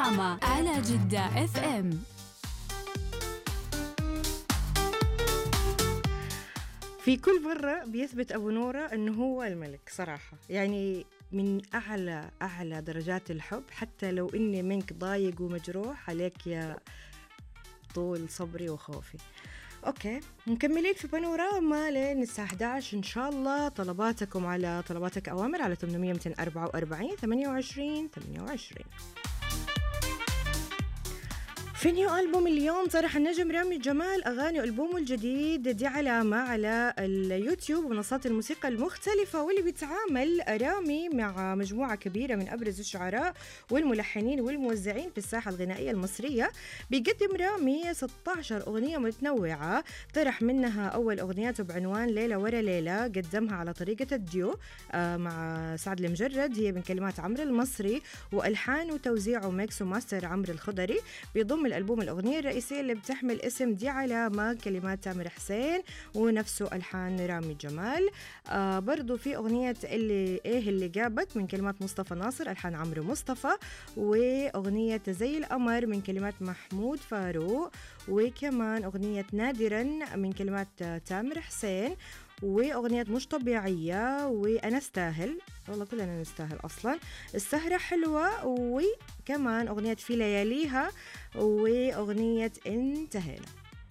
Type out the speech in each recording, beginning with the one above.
دراما على جدة اف ام في كل مرة بيثبت أبو نورة أنه هو الملك صراحة يعني من أعلى أعلى درجات الحب حتى لو إني منك ضايق ومجروح عليك يا طول صبري وخوفي اوكي مكملين في بانوراما لين الساعة 11 ان شاء الله طلباتكم على طلباتك اوامر على 800 244 28 28 في نيو ألبوم اليوم طرح النجم رامي جمال أغاني ألبومه الجديد دي علامة على اليوتيوب ومنصات الموسيقى المختلفة واللي بيتعامل رامي مع مجموعة كبيرة من أبرز الشعراء والملحنين والموزعين في الساحة الغنائية المصرية بيقدم رامي 16 أغنية متنوعة طرح منها أول أغنياته بعنوان ليلة ورا ليلة قدمها على طريقة الديو آه، مع سعد المجرد هي من كلمات عمرو المصري وألحان وتوزيع وميكس وماستر عمرو الخضري بيضم الألبوم الأغنية الرئيسية اللي بتحمل اسم دي علامة كلمات تامر حسين ونفسه ألحان رامي جمال آه برضو في أغنية اللي إيه اللي جابك من كلمات مصطفى ناصر ألحان عمرو مصطفى وأغنية زي القمر من كلمات محمود فاروق وكمان أغنية نادرا من كلمات آه، تامر حسين وأغنية مش طبيعية وأنا استاهل والله كلنا نستاهل أصلا السهرة حلوة وكمان أغنية في لياليها وأغنية انتهينا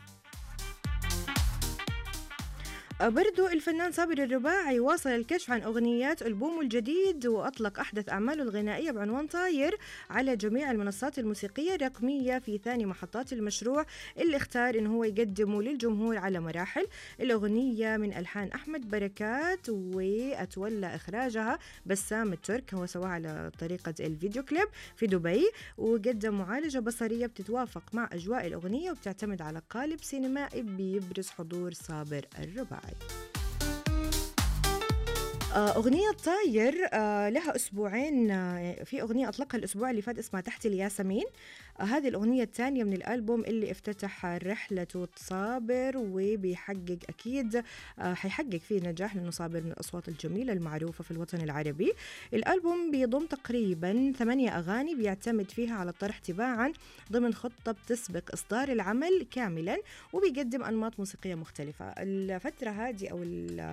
برضو الفنان صابر الرباعي واصل الكشف عن أغنيات ألبومه الجديد وأطلق أحدث أعماله الغنائية بعنوان طاير على جميع المنصات الموسيقية الرقمية في ثاني محطات المشروع اللي اختار إنه هو يقدمه للجمهور على مراحل الأغنية من ألحان أحمد بركات وأتولى إخراجها بسام الترك هو سواها على طريقة الفيديو كليب في دبي وقدم معالجة بصرية بتتوافق مع أجواء الأغنية وبتعتمد على قالب سينمائي بيبرز حضور صابر الرباعي آه، أغنية طاير آه، لها أسبوعين آه، في أغنية أطلقها الأسبوع اللي فات اسمها تحت الياسمين هذه الأغنية الثانية من الألبوم اللي افتتح رحلة صابر وبيحقق أكيد حيحقق فيه نجاح لأنه صابر من الأصوات الجميلة المعروفة في الوطن العربي الألبوم بيضم تقريبا ثمانية أغاني بيعتمد فيها على الطرح تباعا ضمن خطة بتسبق إصدار العمل كاملا وبيقدم أنماط موسيقية مختلفة الفترة هذه أو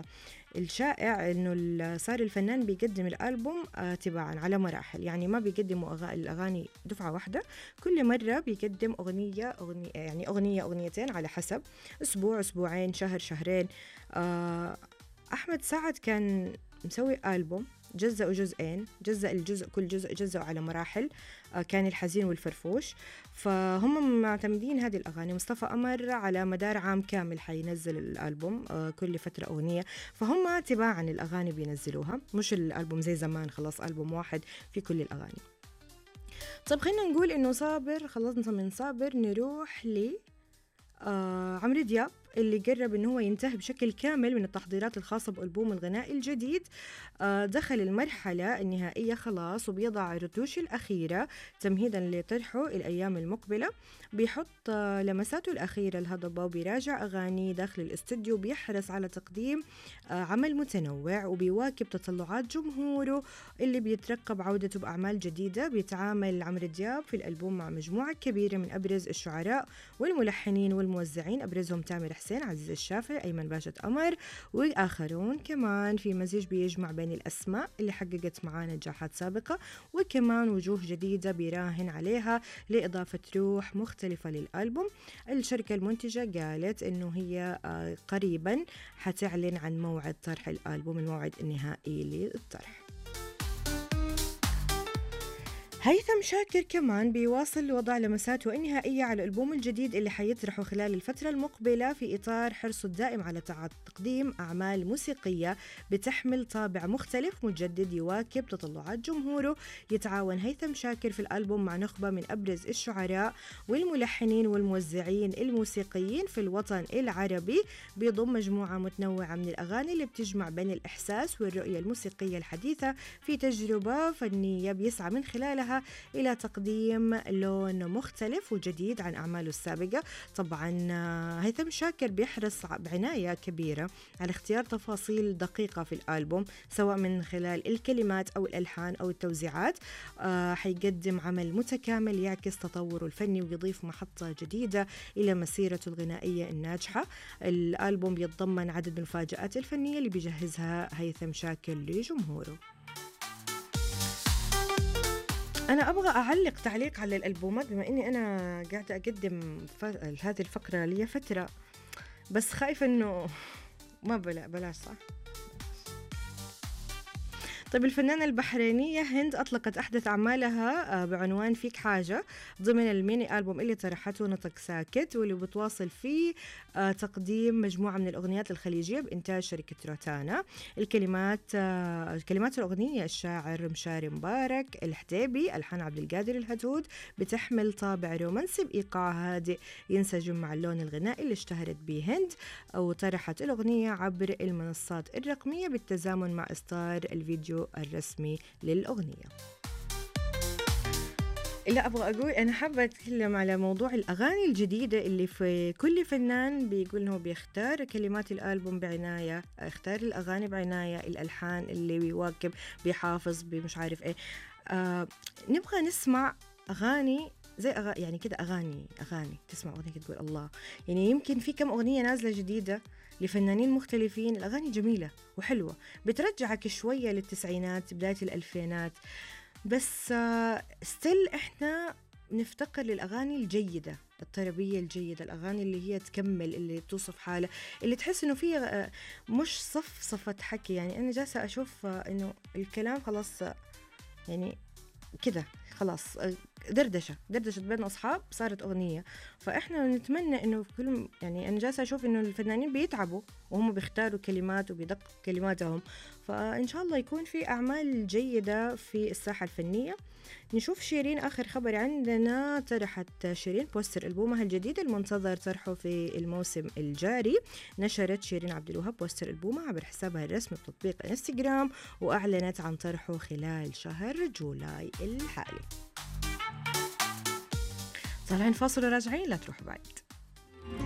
الشائع انه صار الفنان بيقدم الالبوم آه تباعا على مراحل يعني ما بيقدموا الاغاني دفعه واحده كل مره بيقدم اغنيه اغنيه يعني اغنيه اغنيتين على حسب اسبوع اسبوعين شهر شهرين آه احمد سعد كان مسوي ألبوم جزأوا جزئين جزأ الجزء كل جزء جزأوا على مراحل آه، كان الحزين والفرفوش فهم معتمدين هذه الأغاني مصطفى أمر على مدار عام كامل حينزل الألبوم آه، كل فترة أغنية فهم تباعا الأغاني بينزلوها مش الألبوم زي زمان خلاص ألبوم واحد في كل الأغاني طيب خلينا نقول إنه صابر خلصنا من صابر نروح ل آه عمرو دياب اللي قرب انه هو ينتهي بشكل كامل من التحضيرات الخاصة بألبوم الغنائي الجديد آه دخل المرحلة النهائية خلاص وبيضع الرتوش الأخيرة تمهيدا لطرحه الأيام المقبلة بيحط آه لمساته الأخيرة الهضبة وبيراجع أغاني داخل الاستوديو بيحرص على تقديم آه عمل متنوع وبيواكب تطلعات جمهوره اللي بيترقب عودته بأعمال جديدة بيتعامل عمرو دياب في الألبوم مع مجموعة كبيرة من أبرز الشعراء والملحنين والموزعين أبرزهم تامر حسين عزيز الشافعي أيمن باشا قمر وآخرون كمان في مزيج بيجمع بين الأسماء اللي حققت معاه نجاحات سابقة وكمان وجوه جديدة بيراهن عليها لإضافة روح مختلفة للألبوم الشركة المنتجة قالت إنه هي آه، قريبا حتعلن عن موعد طرح الألبوم الموعد النهائي للطرح هيثم شاكر كمان بيواصل وضع لمساته النهائية على الألبوم الجديد اللي حيطرحه خلال الفترة المقبلة في إطار حرصه الدائم على تقديم أعمال موسيقية بتحمل طابع مختلف مجدد يواكب تطلعات جمهوره يتعاون هيثم شاكر في الألبوم مع نخبة من أبرز الشعراء والملحنين والموزعين الموسيقيين في الوطن العربي بيضم مجموعة متنوعة من الأغاني اللي بتجمع بين الإحساس والرؤية الموسيقية الحديثة في تجربة فنية بيسعى من خلالها وجهها إلى تقديم لون مختلف وجديد عن أعماله السابقة طبعا آه، هيثم شاكر بيحرص بعناية كبيرة على اختيار تفاصيل دقيقة في الألبوم سواء من خلال الكلمات أو الألحان أو التوزيعات آه، حيقدم عمل متكامل يعكس تطوره الفني ويضيف محطة جديدة إلى مسيرته الغنائية الناجحة الألبوم يتضمن عدد من المفاجآت الفنية اللي بيجهزها هيثم شاكر لجمهوره أنا أبغى أعلق تعليق على الألبومات بما إني أنا قاعدة أقدم ف... هذه الفقرة لي فترة بس خايفة إنه ما بلا بلاش صح طيب الفنانة البحرينية هند أطلقت أحدث أعمالها آه، بعنوان فيك حاجة ضمن الميني ألبوم اللي طرحته نطق ساكت واللي بتواصل فيه آه، تقديم مجموعة من الأغنيات الخليجية بإنتاج شركة روتانا الكلمات آه، كلمات الأغنية الشاعر مشاري مبارك الحديبي ألحان عبد القادر الهدود بتحمل طابع رومانسي بإيقاع هادئ ينسجم مع اللون الغنائي اللي اشتهرت به هند وطرحت الأغنية عبر المنصات الرقمية بالتزامن مع إصدار الفيديو الرسمي للأغنية لا ابغى اقول انا حابه اتكلم على موضوع الاغاني الجديده اللي في كل فنان بيقول انه بيختار كلمات الالبوم بعنايه اختار الاغاني بعنايه الالحان اللي بيواكب بيحافظ بمش عارف ايه آه نبغى نسمع اغاني زي أغاني يعني كده اغاني اغاني تسمع اغنيه تقول الله يعني يمكن في كم اغنيه نازله جديده لفنانين مختلفين الأغاني جميلة وحلوة بترجعك شوية للتسعينات بداية الألفينات بس ستيل إحنا نفتقر للأغاني الجيدة الطربية الجيدة الأغاني اللي هي تكمل اللي توصف حالة اللي تحس إنه فيها مش صف صفة حكي يعني أنا جالسة أشوف إنه الكلام خلاص يعني كده خلاص دردشه دردشه بين اصحاب صارت اغنيه فاحنا نتمنى انه في كل يعني انا جالسه اشوف انه الفنانين بيتعبوا وهم بيختاروا كلمات وبيدقوا كلماتهم فان شاء الله يكون في اعمال جيده في الساحه الفنيه نشوف شيرين آخر خبر عندنا طرحت شيرين بوستر ألبومها الجديد المنتظر طرحه في الموسم الجاري نشرت شيرين عبد الوهاب بوستر ألبومها عبر حسابها الرسمي بتطبيق انستغرام وأعلنت عن طرحه خلال شهر جولاي الحالي طالعين فاصل وراجعين لا تروح بعيد